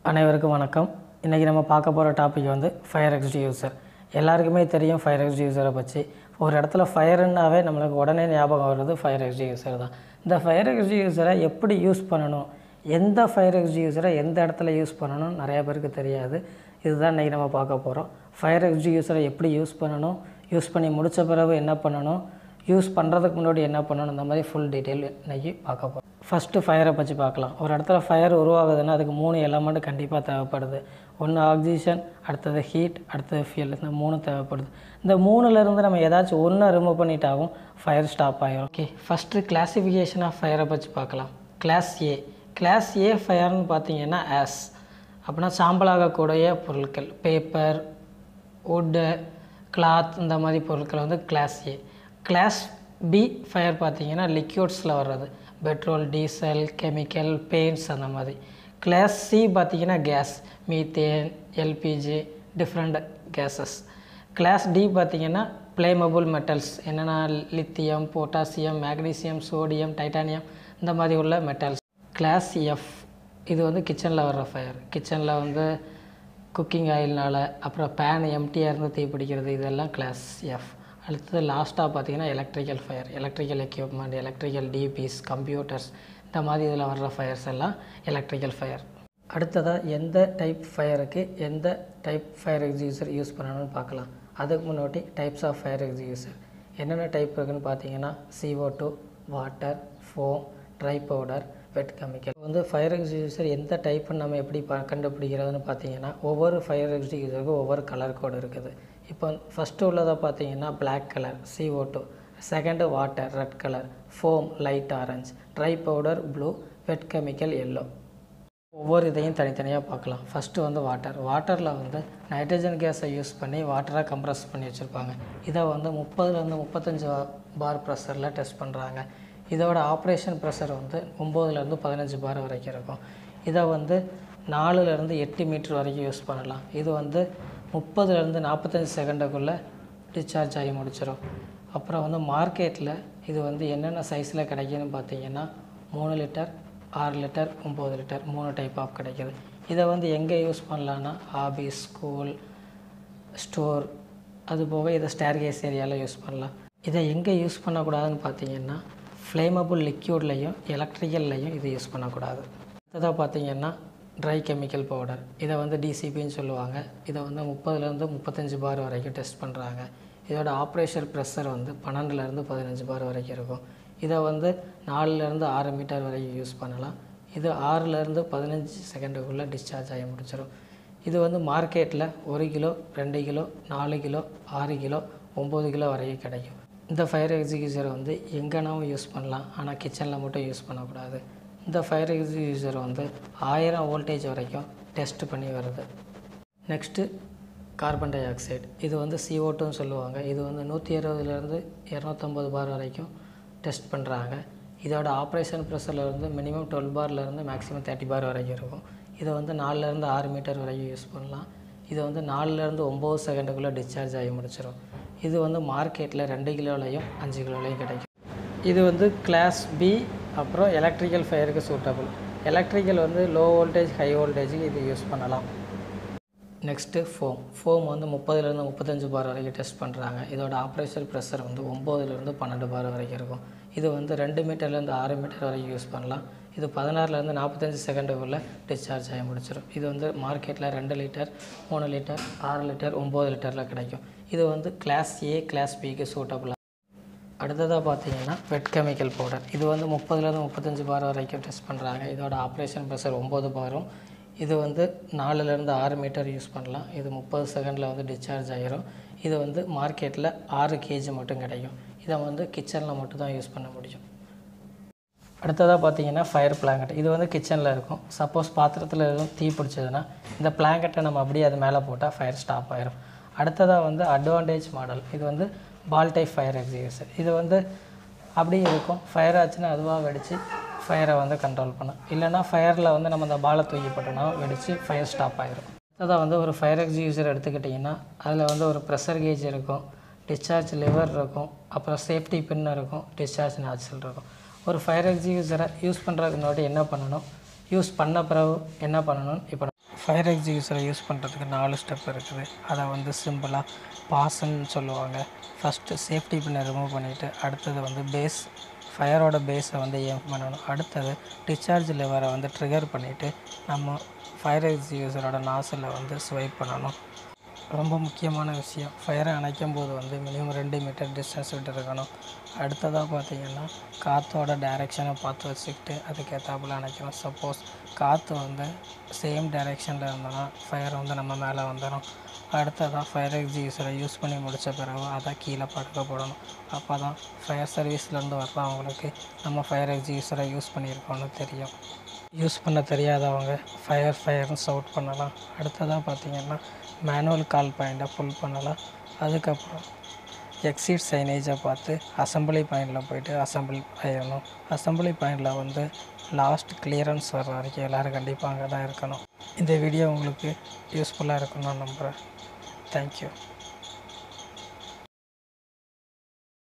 அனைவருக்கும் வணக்கம் இன்றைக்கி நம்ம பார்க்க போகிற டாபிக் வந்து ஃபயர் எக்ஸ்டியூசர் எல்லாருக்குமே தெரியும் ஃபயர் எக்ஸ்டியூசரை பற்றி ஒரு இடத்துல ஃபயருன்னாவே நம்மளுக்கு உடனே ஞாபகம் வர்றது ஃபயர் எக்ஸ்டியூசர் தான் இந்த ஃபயர் எக்ஸ்டியூசரை எப்படி யூஸ் பண்ணணும் எந்த ஃபயர் எக்ஸ்டியூசரை எந்த இடத்துல யூஸ் பண்ணணும் நிறைய பேருக்கு தெரியாது இதுதான் இன்றைக்கி நம்ம பார்க்க போகிறோம் ஃபயர் எக்ஸ்டியூசரை எப்படி யூஸ் பண்ணணும் யூஸ் பண்ணி முடித்த பிறகு என்ன பண்ணணும் யூஸ் பண்ணுறதுக்கு முன்னாடி என்ன பண்ணணும் இந்த மாதிரி ஃபுல் டீட்டெயில் இன்றைக்கி பார்க்க போகிறோம் ஃபஸ்ட்டு ஃபயரை பற்றி பார்க்கலாம் ஒரு இடத்துல ஃபயர் உருவாகுதுன்னா அதுக்கு மூணு எலமெண்ட் கண்டிப்பாக தேவைப்படுது ஒன்று ஆக்சிஜன் அடுத்தது ஹீட் அடுத்தது ஃபியல் இந்த மூணு தேவைப்படுது இந்த மூணுலேருந்து நம்ம ஏதாச்சும் ஒன்று ரிமூவ் பண்ணிட்டாவும் ஃபயர் ஸ்டாப் ஆகிரும் ஓகே ஃபஸ்ட்டு கிளாசிஃபிகேஷன் ஆஃப் ஃபயரை பற்றி பார்க்கலாம் கிளாஸ் ஏ கிளாஸ் ஏ ஃபயர்னு பார்த்தீங்கன்னா ஆஸ் அப்படின்னா சாம்பலாகக்கூடிய பொருட்கள் பேப்பர் வுட்டு கிளாத் இந்த மாதிரி பொருட்கள் வந்து class A class B fire பார்த்தீங்கன்னா லிக்யூட்ஸில் வர்றது பெட்ரோல் டீசல் கெமிக்கல் பெயிண்ட்ஸ் அந்த மாதிரி கிளாஸ் சி பார்த்தீங்கன்னா gas methane LPG different gases class D பார்த்தீங்கன்னா ஃப்ளேமபுள் மெட்டல்ஸ் என்னென்னா lithium potassium magnesium sodium titanium இந்த மாதிரி உள்ள மெட்டல்ஸ் கிளாஸ் எஃப் இது வந்து கிச்சனில் வர்ற ஃபயர் கிச்சனில் வந்து குக்கிங் ஆயில்னால் அப்புறம் பேன் எம்டியாக இருந்து தீப்பிடிக்கிறது இதெல்லாம் கிளாஸ் எஃப் அடுத்தது லாஸ்ட்டாக பார்த்தீங்கன்னா electrical fire electrical equipment electrical டிபிஸ் கம்ப்யூட்டர்ஸ் இந்த மாதிரி இதில் வர்ற ஃபயர்ஸ் எல்லாம் எலக்ட்ரிக்கல் ஃபயர் அடுத்ததாக எந்த டைப் ஃபயருக்கு எந்த டைப் ஃபயர் எக்ஸிக்யூசர் யூஸ் பண்ணணும்னு பார்க்கலாம் அதுக்கு முன்னாடி டைப்ஸ் ஆஃப் ஃபயர் எக்ஸிக்யூசர் என்னென்ன டைப் இருக்குன்னு பார்த்தீங்கன்னா CO2 two water foam dry powder wet chemical வந்து ஃபயர் எக்ஸிக்யூசர் எந்த டைப்புன்னு நம்ம எப்படி பா கண்டுபிடிக்கிறதுன்னு பார்த்தீங்கன்னா ஒவ்வொரு ஃபயர் எக்ஸிக்யூசருக்கும் ஒவ்வொரு கலர் கோடு இருக்குது இப்போ ஃபஸ்ட்டு உள்ளதை பார்த்தீங்கன்னா Black colour CO2 two second water red colour foam light orange dry powder blue wet chemical yellow ஒவ்வொரு இதையும் தனித்தனியாக பார்க்கலாம் ஃபஸ்ட்டு வந்து வாட்டர் வாட்டரில் வந்து நைட்ரஜன் கேஸை யூஸ் பண்ணி வாட்டராக கம்ப்ரஸ் பண்ணி வச்சுருப்பாங்க இதை வந்து முப்பதுலேருந்து முப்பத்தஞ்சு பார் ப்ரெஷரில் டெஸ்ட் பண்ணுறாங்க இதோட ஆப்ரேஷன் ப்ரெஷர் வந்து ஒம்போதுலேருந்து பதினஞ்சு பார் வரைக்கும் இருக்கும் இதை வந்து நாலுலேருந்து எட்டு மீட்டர் வரைக்கும் யூஸ் பண்ணலாம் இது வந்து முப்பதுலேருந்து நாற்பத்தஞ்சு செகண்டுக்குள்ளே டிஸ்சார்ஜ் ஆகி முடிச்சிடும் அப்புறம் வந்து மார்க்கெட்டில் இது வந்து என்னென்ன சைஸில் கிடைக்குன்னு பார்த்தீங்கன்னா மூணு லிட்டர் ஆறு லிட்டர் ஒம்பது லிட்டர் மூணு டைப் ஆஃப் கிடைக்கிது இதை வந்து எங்கே யூஸ் பண்ணலான்னா ஆபீஸ் ஸ்கூல் ஸ்டோர் அது போக இதை ஸ்டேர்கேஸ் ஏரியாவில் யூஸ் பண்ணலாம் இதை எங்கே யூஸ் பண்ணக்கூடாதுன்னு பார்த்தீங்கன்னா ஃப்ளேமபுள் லிக்யூட்லேயும் எலக்ட்ரிக்கல்லையும் இது யூஸ் பண்ணக்கூடாது அடுத்ததாக பார்த்தீங்கன்னா ட்ரை கெமிக்கல் பவுடர் இதை வந்து டிசிபின்னு சொல்லுவாங்க இதை வந்து முப்பதுலேருந்து முப்பத்தஞ்சு பார் வரைக்கும் டெஸ்ட் பண்ணுறாங்க இதோட ஆப்ரேஷன் ப்ரெஷர் வந்து பன்னெண்டுலேருந்து பதினஞ்சு பார் வரைக்கும் இருக்கும் இதை வந்து நாலுலேருந்து ஆறு மீட்டர் வரைக்கும் யூஸ் பண்ணலாம் இது ஆறுலேருந்து பதினஞ்சு செகண்டுக்குள்ளே டிஸ்சார்ஜ் ஆகி முடிச்சிடும் இது வந்து மார்க்கெட்டில் ஒரு கிலோ ரெண்டு கிலோ நாலு கிலோ ஆறு கிலோ ஒம்பது கிலோ வரைக்கும் கிடைக்கும் இந்த ஃபயர் எக்ஸிக்யூசரை வந்து எங்கேனாவும் யூஸ் பண்ணலாம் ஆனால் கிச்சனில் மட்டும் யூஸ் பண்ணக்கூடாது இந்த ஃபயர் எக்ஸிக்யூசர் வந்து ஆயிரம் வோல்டேஜ் வரைக்கும் டெஸ்ட் பண்ணி வருது நெக்ஸ்ட்டு கார்பன் டை ஆக்சைடு இது வந்து CO2ன்னு சொல்லுவாங்க இது வந்து நூற்றி அறுபதுலேருந்து இரநூத்தம்பது பார் வரைக்கும் டெஸ்ட் பண்ணுறாங்க இதோட ஆப்ரேஷன் ப்ரெஷரில் இருந்து மினிமம் டுவெல் பார்லேருந்து மேக்ஸிமம் தேர்ட்டி பார் வரைக்கும் இருக்கும் இதை வந்து நாலுலேருந்து ஆறு மீட்டர் வரைக்கும் யூஸ் பண்ணலாம் இது வந்து நாலுலேருந்து ஒம்பது செகண்டுக்குள்ளே டிஸ்சார்ஜ் ஆகி முடிச்சிடும் இது வந்து மார்க்கெட்டில் ரெண்டு கிலோலையும் அஞ்சு கிலோலையும் கிடைக்கும் இது வந்து கிளாஸ் பி அப்புறம் எலக்ட்ரிக்கல் ஃபயருக்கு சூட்டபிள் எலக்ட்ரிக்கல் வந்து லோ வோல்டேஜ் ஹை வோல்டேஜுக்கு இது யூஸ் பண்ணலாம் நெக்ஸ்ட்டு ஃபோம் ஃபோம் வந்து முப்பதுலேருந்து முப்பத்தஞ்சு பார் வரைக்கும் டெஸ்ட் பண்ணுறாங்க இதோட ஆப்ரேஷன் ப்ரெஷர் வந்து ஒம்போதுலேருந்து பன்னெண்டு பார் வரைக்கும் இருக்கும் இது வந்து ரெண்டு மீட்டர்லேருந்து ஆறு மீட்டர் வரைக்கும் யூஸ் பண்ணலாம் இது பதினாறுலேருந்து நாற்பத்தஞ்சு செகண்டுக்குள்ளே டிஸ்சார்ஜ் ஆகி முடிச்சிடும் இது வந்து மார்க்கெட்டில் ரெண்டு லிட்டர் மூணு லிட்டர் ஆறு லிட்டர் ஒம்பது லிட்டரில் கிடைக்கும் இது வந்து கிளாஸ் ஏ கிளாஸ் பிக்கு சூட்டபுளாக அடுத்ததாக பார்த்தீங்கன்னா வெட் கெமிக்கல் பவுடர் இது வந்து முப்பதுலேருந்து முப்பத்தஞ்சு பார் வரைக்கும் டெஸ்ட் பண்ணுறாங்க இதோட ஆப்ரேஷன் ப்ரெஷர் ஒம்பது பாரும் இது வந்து நாலுலேருந்து ஆறு மீட்டர் யூஸ் பண்ணலாம் இது முப்பது செகண்டில் வந்து டிஸ்சார்ஜ் ஆகிரும் இது வந்து மார்க்கெட்டில் ஆறு கேஜி மட்டும் கிடைக்கும் இதை வந்து கிச்சனில் மட்டும் தான் யூஸ் பண்ண முடியும் அடுத்ததாக பார்த்தீங்கன்னா ஃபயர் பிளாங்கெட் இது வந்து கிச்சனில் இருக்கும் சப்போஸ் பாத்திரத்தில் எதுவும் தீ பிடிச்சதுன்னா இந்த பிளாங்கெட்டை நம்ம அப்படியே அது மேலே போட்டால் ஃபயர் ஸ்டாப் ஆயிரும் அடுத்ததாக வந்து அட்வான்டேஜ் மாடல் இது வந்து பால் டைப் ஃபயர் எக்ஸிக்யூசர் இது வந்து அப்படியே இருக்கும் ஃபயர் ஆச்சுன்னா அதுவாக வெடித்து ஃபயரை வந்து கண்ட்ரோல் பண்ணும் இல்லைன்னா ஃபயரில் வந்து நம்ம அந்த பாலை தூக்கி போட்டோம்னா வெடித்து ஃபயர் ஸ்டாப் ஆயிரும் அடுத்ததாக வந்து ஒரு ஃபயர் எக்ஸிக்யூசர் எடுத்துக்கிட்டிங்கன்னா அதில் வந்து ஒரு ப்ரெஷர் கேஜ் இருக்கும் டிஸ்சார்ஜ் லிவர் இருக்கும் அப்புறம் சேஃப்டி பின் இருக்கும் டிஸ்சார்ஜ் நாச்சல் இருக்கும் ஒரு ஃபயர் எக்ஸிக்யூசரை யூஸ் பண்ணுறதுக்கு முன்னாடி என்ன பண்ணணும் யூஸ் பண்ண பிறகு என்ன பண்ணணும் இப்போ ஃபயர் எக்ஸிக்யூசரை யூஸ் பண்ணுறதுக்கு நாலு ஸ்டெப் இருக்குது அதை வந்து சிம்பிளாக பாஸ்ன்னு சொல்லுவாங்க ஃபஸ்ட்டு சேஃப்டி பின்னை ரிமூவ் பண்ணிவிட்டு அடுத்தது வந்து பேஸ் ஃபயரோட பேஸை வந்து ஏம் பண்ணணும் அடுத்தது டிஸ்சார்ஜ் லெவரை வந்து ட்ரிகர் பண்ணிவிட்டு நம்ம ஃபயர் எக்ஸிக்யூசரோட நாசில் வந்து ஸ்வைப் பண்ணணும் ரொம்ப முக்கியமான விஷயம் ஃபயரை அணைக்கும் போது வந்து மினிமம் ரெண்டு மீட்டர் டிஸ்டன்ஸ் விட்டு இருக்கணும் அடுத்ததாக பார்த்தீங்கன்னா காற்றோட டைரெக்ஷனை பார்த்து வச்சுக்கிட்டு அதுக்கேற்றாப்புல அணைக்கணும் சப்போஸ் காற்று வந்து சேம் டைரெக்ஷனில் இருந்தோன்னா ஃபயர் வந்து நம்ம மேலே வந்துடும் அடுத்ததாக ஃபயர் எக்ஸிக்யூசரை யூஸ் பண்ணி முடித்த பிறகு அதை கீழே படுக்க போடணும் அப்போ தான் ஃபயர் சர்வீஸ்லேருந்து வர்றவங்களுக்கு நம்ம ஃபயர் எக்ஸிக்யூசரை யூஸ் பண்ணியிருக்கோம்னு தெரியும் யூஸ் பண்ண தெரியாதவங்க ஃபயர் ஃபயர்னு சவுட் பண்ணலாம் அடுத்ததாக பார்த்தீங்கன்னா மேனுவல் கால் பாயிண்ட்டை புல் பண்ணலாம் அதுக்கப்புறம் எக்ஸிட் சைனேஜை பார்த்து அசம்பிளி பாயிண்டில் போயிட்டு அசம்பிள் ஆயிடணும் அசம்பிளி பாயிண்டில் வந்து லாஸ்ட் கிளியரன்ஸ் வர்ற வரைக்கும் எல்லோரும் கண்டிப்பாக அங்கே தான் இருக்கணும் இந்த வீடியோ உங்களுக்கு யூஸ்ஃபுல்லாக இருக்கும்னு நான் நம்புகிறேன் தேங்க்யூ